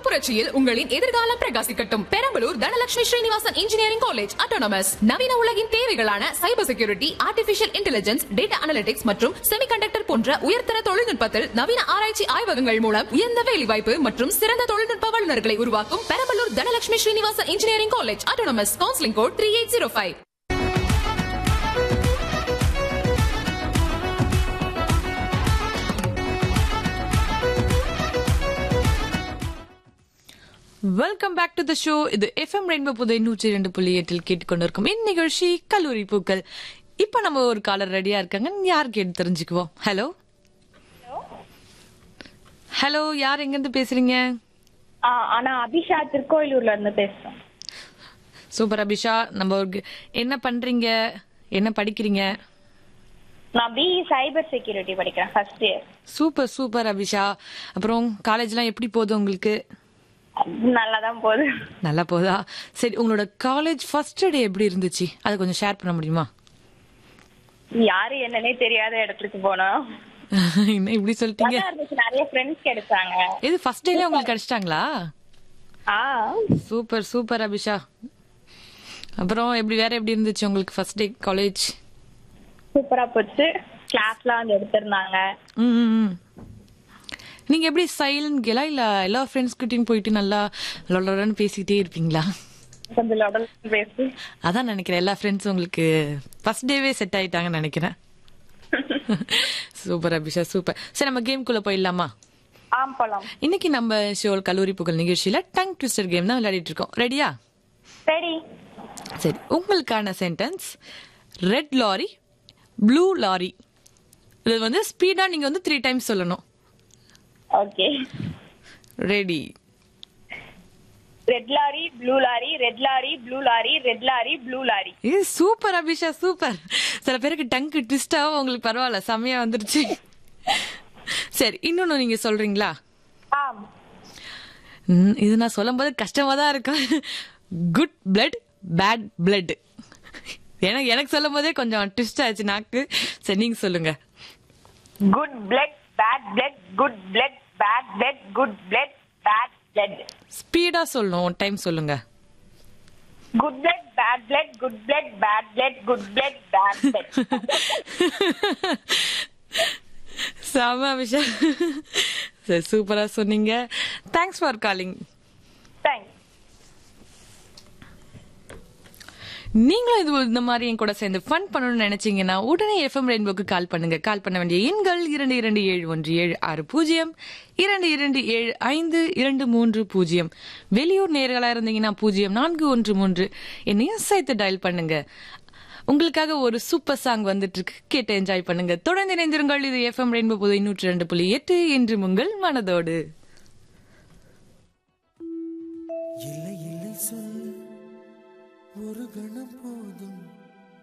புரட்சியில் உங்களின் எதிர்காலம் பிரகாசிக்கட்டும் Perambalur Dhanalakshmi Srinivasan engineering college autonomous நவீன உலகின் தேவைகளான cyber security artificial intelligence data analytics மற்றும் செமிகண்டக்டர் போன்ற உயர்தர தொழில்நுட்பத்தில் நவீன ஆராய்ச்சி ஆய்வகங்கள் மூலம் உயர்ந்த வேலைவாய்ப்பு மற்றும் சிறந்த தொழில்நுட்ப வல்லுநர்களை உருவாக்கும் Perambalur Dhanalakshmi Srinivasan engineering college autonomous counselling code three eight zero five welcome back to the show இது எஃப்எம் ரெயின்போ புதை நூற்றி இரண்டு புள்ளி எட்டில் கேட்டுக்கொண்டிருக்கும் இந்நிகழ்ச்சி கல்லூரி பூக்கள் இப்ப நம்ம ஒரு காலர் ரெடியா இருக்காங்க யார் கேட்டு தெரிஞ்சுக்குவோம் ஹலோ ஹலோ யார் எங்க இருந்து பேசுறீங்க ஆ, ஆனா அபிஷா திருக்கோயிலூர்ல இருந்து பேசுறோம் சூப்பர் அபிஷா நம்ம ஒரு- என்ன பண்றீங்க என்ன படிக்கிறீங்க நான் பிஇ சைபர் செக்யூரிட்டி படிக்கிறேன் first year super super Abisha அப்புறம் காலேஜ்லாம் எப்படி போகுது உங்களுக்கு நல்லா தான் போகுது நல்லா போதா சரி உங்களோட காலேஜ் ஃபர்ஸ்ட் டே எப்படி இருந்துச்சு அதை கொஞ்சம் ஷேர் பண்ண முடியுமா யாரு என்னன்னே தெரியாத இடத்துக்கு போனோம் என்ன இப்படி சொல்லிட்டீங்க நல்லா இருந்துச்சு நிறைய ஃப்ரெண்ட்ஸ் கிடைச்சாங்க இது ஃபர்ஸ்ட் டேல உங்களுக்கு கிடைச்சிட்டாங்களா ஆ சூப்பர் சூப்பர் அபிஷா அப்புறம் எப்படி வேற எப்படி இருந்துச்சு உங்களுக்கு ஃபர்ஸ்ட் டே காலேஜ் சூப்பரா போச்சு கிளாஸ்லாம் வந்து எடுத்திருந்தாங்க நீங்க எப்படி சைலண்ட் கேலா இல்ல எல்லா ஃப்ரெண்ட்ஸ் கிட்டயும் போயிட்டு நல்லா லொலன்னு பேசிக்கிட்டே இருப்பீங்களா கொஞ்சம் லொடல் பேசி அதான் நினைக்கிறேன் எல்லா ஃப்ரெண்ட்ஸ் உங்களுக்கு ஃபர்ஸ்ட் டேவே செட் ஆயிட்டாங்கன்னு நினைக்கிறேன் சூப்பர் அபிஷா சூப்பர் சரி நம்ம கேம்குள்ள போயிடலாமா ஆம் போலாம் இன்னைக்கு நம்ம ஷோல் கல்லூரி புகழ் நிகழ்ச்சியில டங் ட்விஸ்டர் கேம் தான் விளையாடிட்டு இருக்கோம் ரெடியா சரி சரி உங்களுக்கான sentence red lorry blue lorry இது வந்து ஸ்பீடா நீங்க வந்து த்ரீ டைம்ஸ் சொல்லணும் okay ready red lorry blue lorry red lorry blue lorry red lorry blue lorry ஏ சூப்பர் அபிஷா சூப்பர் சில பேருக்கு டங்கு ட்விஸ்டாவும் உங்களுக்கு பரவாயில்ல செமையா வந்துருச்சு சரி இன்னொன்னு நீங்க சொல்றீங்களா ஆம் ம், இது நான் சொல்லும்போது கஷ்டமா தான் இருக்கும் குட் பிளட் பேட் பிளட் எனக்கு எனக்கு சொல்லும் போதே கொஞ்சம் ட்விஸ்ட் ஆச்சு நாக்கு சரி நீங்க சொல்லுங்க good blood bad blood good blood bad blood good blood bad blood ஸ்பீடா சொல்லணும் டைம் சொல்லுங்க good blood bad blood good blood bad blood good blood bad blood செம அபிஷா சரி சூப்பரா சொன்னீங்க தேங்க்ஸ் ஃபார் காலிங் தேங்க்ஸ் நீங்களும் இது இந்த மாதிரி என் கூட சேர்ந்து ஃபன் பண்ணணும்னு நினைச்சீங்கன்னா உடனே எஃப்எம் ரெயின்போக்கு கால் பண்ணுங்க கால் பண்ண வேண்டிய எண்கள் இரண்டு இரண்டு ஏழு ஒன்று ஏழு ஆறு பூஜ்ஜியம் இரண்டு இரண்டு ஏழு ஐந்து இரண்டு மூன்று பூஜ்ஜியம் வெளியூர் நேர்களா இருந்தீங்கன்னா பூஜ்ஜியம் நான்கு ஒன்று மூன்று என்னையும் சேர்த்து டயல் பண்ணுங்க உங்களுக்காக ஒரு சூப்பர் சாங் வந்துட்டு இருக்கு கேட்டு என்ஜாய் பண்ணுங்க தொடர்ந்து இணைந்திருங்கள் இது எஃப்எம் ரெயின்போ புதை நூற்றி ரெண்டு புள்ளி எட்டு என்று உங்கள் மனதோடு